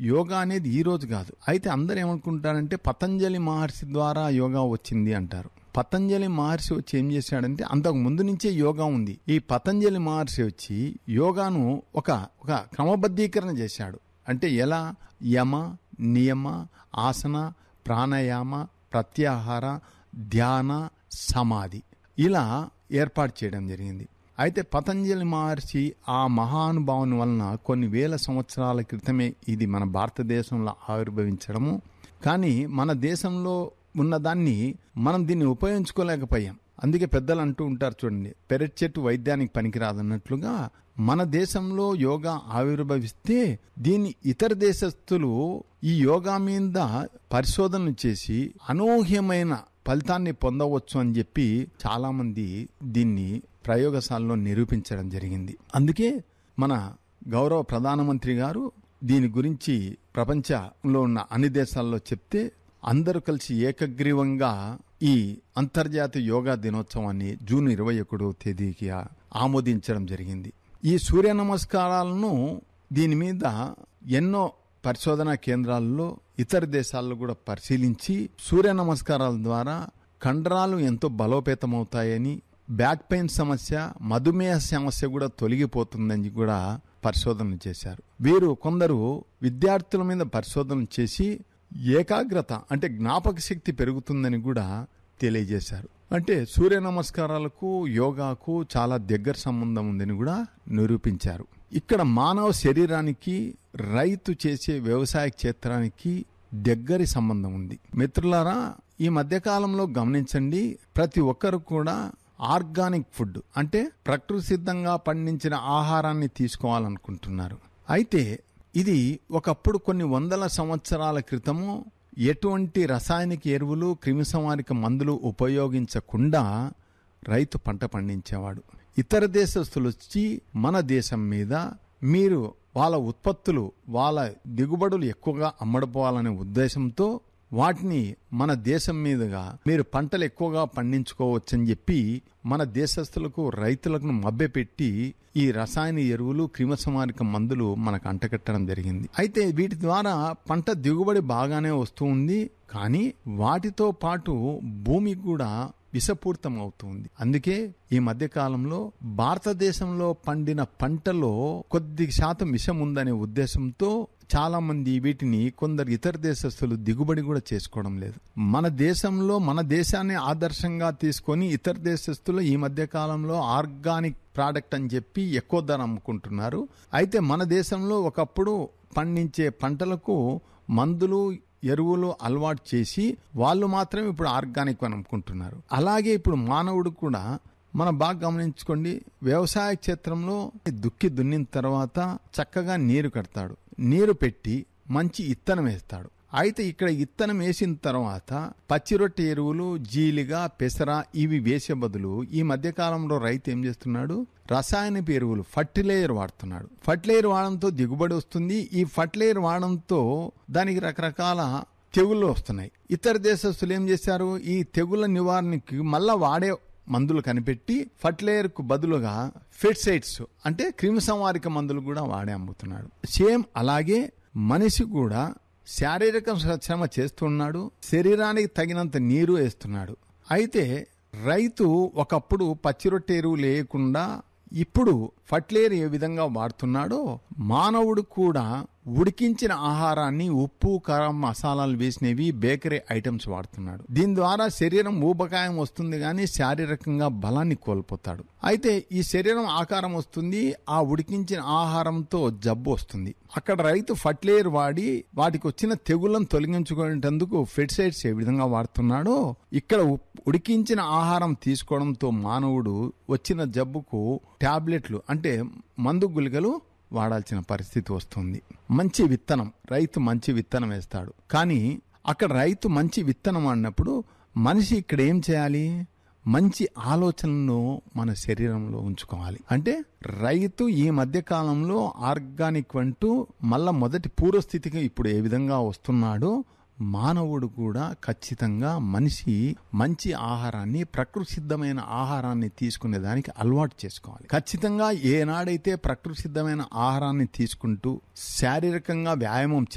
యోగా అనేది ఈ రోజు కాదు అయితే అందరు ఏమనుకుంటారంటే పతంజలి మహర్షి ద్వారా యోగా వచ్చింది అంటారు పతంజలి మహర్షి వచ్చి ఏం చేశాడంటే అంతకు ముందు నుంచే యోగా ఉంది ఈ పతంజలి మహర్షి వచ్చి యోగాను ఒక ఒక క్రమబద్ధీకరణ చేశాడు అంటే ఎలా యమ నియమ ఆసన ప్రాణాయామ ప్రత్యాహార ధ్యాన సమాధి ఇలా ఏర్పాటు చేయడం జరిగింది అయితే పతంజలి మహర్షి ఆ మహానుభావుని వలన కొన్ని వేల సంవత్సరాల క్రితమే ఇది మన భారతదేశంలో ఆవిర్భవించడము కానీ మన దేశంలో ఉన్నదాన్ని మనం దీన్ని ఉపయోగించుకోలేకపోయాం అందుకే పెద్దలు అంటూ ఉంటారు చూడండి పెరట్ చెట్టు వైద్యానికి పనికిరాదన్నట్లుగా మన దేశంలో యోగా ఆవిర్భవిస్తే దీన్ని ఇతర దేశస్తులు ఈ యోగా మీద పరిశోధనలు చేసి అనూహ్యమైన ఫలితాన్ని పొందవచ్చు అని చెప్పి చాలా మంది దీన్ని ప్రయోగశాలలో నిరూపించడం జరిగింది అందుకే మన గౌరవ ప్రధానమంత్రి గారు దీని గురించి ప్రపంచంలో ఉన్న అన్ని దేశాల్లో చెప్తే అందరూ కలిసి ఏకగ్రీవంగా ఈ అంతర్జాతీయ యోగా దినోత్సవాన్ని జూన్ ఇరవై ఒకటో తేదీకి ఆమోదించడం జరిగింది ఈ సూర్య నమస్కారాలను దీని మీద ఎన్నో పరిశోధనా కేంద్రాల్లో ఇతర దేశాల్లో కూడా పరిశీలించి సూర్య నమస్కారాల ద్వారా కండరాలు ఎంతో బలోపేతమవుతాయని బ్యాక్ పెయిన్ సమస్య మధుమేహ సమస్య కూడా తొలగిపోతుందని కూడా పరిశోధనలు చేశారు వీరు కొందరు విద్యార్థుల మీద పరిశోధనలు చేసి ఏకాగ్రత అంటే జ్ఞాపక శక్తి పెరుగుతుందని కూడా తెలియజేశారు అంటే సూర్య నమస్కారాలకు యోగాకు చాలా దగ్గర సంబంధం ఉందని కూడా నిరూపించారు ఇక్కడ మానవ శరీరానికి రైతు చేసే వ్యవసాయ క్షేత్రానికి దగ్గరి సంబంధం ఉంది మిత్రులారా ఈ మధ్యకాలంలో గమనించండి ప్రతి ఒక్కరు కూడా ఆర్గానిక్ ఫుడ్ అంటే ప్రకృతి సిద్ధంగా పండించిన ఆహారాన్ని తీసుకోవాలనుకుంటున్నారు అయితే ఇది ఒకప్పుడు కొన్ని వందల సంవత్సరాల క్రితము ఎటువంటి రసాయనిక ఎరువులు క్రిమిసంహారక మందులు ఉపయోగించకుండా రైతు పంట పండించేవాడు ఇతర దేశస్తులు వచ్చి మన దేశం మీద మీరు వాళ్ళ ఉత్పత్తులు వాళ్ళ దిగుబడులు ఎక్కువగా అమ్మడిపోవాలనే ఉద్దేశంతో వాటిని మన దేశం మీదుగా మీరు పంటలు ఎక్కువగా పండించుకోవచ్చని చెప్పి మన దేశస్తులకు రైతులకు మభ్యపెట్టి ఈ రసాయన ఎరువులు క్రిమసంహారక మందులు మనకు అంటకట్టడం జరిగింది అయితే వీటి ద్వారా పంట దిగుబడి బాగానే వస్తూ ఉంది కానీ వాటితో పాటు భూమి కూడా విషపూరితం అవుతుంది అందుకే ఈ మధ్య కాలంలో భారతదేశంలో పండిన పంటలో కొద్ది శాతం విషం ఉందనే ఉద్దేశంతో చాలా మంది వీటిని కొందరు ఇతర దేశస్తులు దిగుబడి కూడా చేసుకోవడం లేదు మన దేశంలో మన దేశాన్ని ఆదర్శంగా తీసుకొని ఇతర దేశస్తులు ఈ మధ్య కాలంలో ఆర్గానిక్ ప్రోడక్ట్ అని చెప్పి ఎక్కువ ధర అమ్ముకుంటున్నారు అయితే మన దేశంలో ఒకప్పుడు పండించే పంటలకు మందులు ఎరువులు అలవాటు చేసి వాళ్ళు మాత్రమే ఇప్పుడు ఆర్గానిక్ అని అమ్ముకుంటున్నారు అలాగే ఇప్పుడు మానవుడు కూడా మనం బాగా గమనించుకోండి వ్యవసాయ క్షేత్రంలో దుక్కి దున్నిన తర్వాత చక్కగా నీరు కడతాడు నీరు పెట్టి మంచి ఇత్తనం వేస్తాడు అయితే ఇక్కడ ఇత్తనం వేసిన తర్వాత పచ్చిరొట్టె ఎరువులు జీలిగా పెసర ఇవి వేసే బదులు ఈ మధ్య కాలంలో రైతు ఏం చేస్తున్నాడు రసాయనపు ఎరువులు ఫర్టిలైజర్ వాడుతున్నాడు ఫర్టిలైజర్ వాడడంతో దిగుబడి వస్తుంది ఈ ఫర్టిలైజర్ వాడడంతో దానికి రకరకాల తెగుళ్ళు వస్తున్నాయి ఇతర దేశస్తులు ఏం చేశారు ఈ తెగుళ్ళ నివారణకి మళ్ళా వాడే మందులు కనిపెట్టి ఫర్టిలైజర్ కు బదులుగా ఫెడ్సైడ్స్ అంటే క్రిమిసంహారిక మందులు కూడా వాడే అమ్ముతున్నాడు సేమ్ అలాగే మనిషి కూడా శారీరక శ్రమ చేస్తున్నాడు శరీరానికి తగినంత నీరు వేస్తున్నాడు అయితే రైతు ఒకప్పుడు పచ్చిరొట్టె ఎరువు లేకుండా ఇప్పుడు ఫర్టిలైజర్ ఏ విధంగా వాడుతున్నాడో మానవుడు కూడా ఉడికించిన ఆహారాన్ని ఉప్పు కారం మసాలాలు వేసినవి బేకరీ ఐటమ్స్ వాడుతున్నాడు దీని ద్వారా శరీరం ఊబకాయం వస్తుంది కానీ శారీరకంగా బలాన్ని కోల్పోతాడు అయితే ఈ శరీరం ఆకారం వస్తుంది ఆ ఉడికించిన ఆహారంతో జబ్బు వస్తుంది అక్కడ రైతు ఫర్టిలైజర్ వాడి వాటికి వచ్చిన తెగులను తొలగించుకునేందుకు ఫెడ్సైడ్స్ ఏ విధంగా వాడుతున్నాడో ఇక్కడ ఉడికించిన ఆహారం తీసుకోవడంతో మానవుడు వచ్చిన జబ్బుకు టాబ్లెట్లు అంటే మందు గుళికలు వాడాల్సిన పరిస్థితి వస్తుంది మంచి విత్తనం రైతు మంచి విత్తనం వేస్తాడు కానీ అక్కడ రైతు మంచి విత్తనం అన్నప్పుడు మనిషి ఇక్కడ ఏం చేయాలి మంచి ఆలోచనలను మన శరీరంలో ఉంచుకోవాలి అంటే రైతు ఈ మధ్య కాలంలో ఆర్గానిక్ అంటూ మళ్ళా మొదటి పూర్వస్థితికి ఇప్పుడు ఏ విధంగా వస్తున్నాడో మానవుడు కూడా ఖచ్చితంగా మనిషి మంచి ఆహారాన్ని ప్రకృతి సిద్ధమైన ఆహారాన్ని తీసుకునే దానికి అలవాటు చేసుకోవాలి ఖచ్చితంగా ఏనాడైతే ప్రకృతి సిద్ధమైన ఆహారాన్ని తీసుకుంటూ శారీరకంగా వ్యాయామం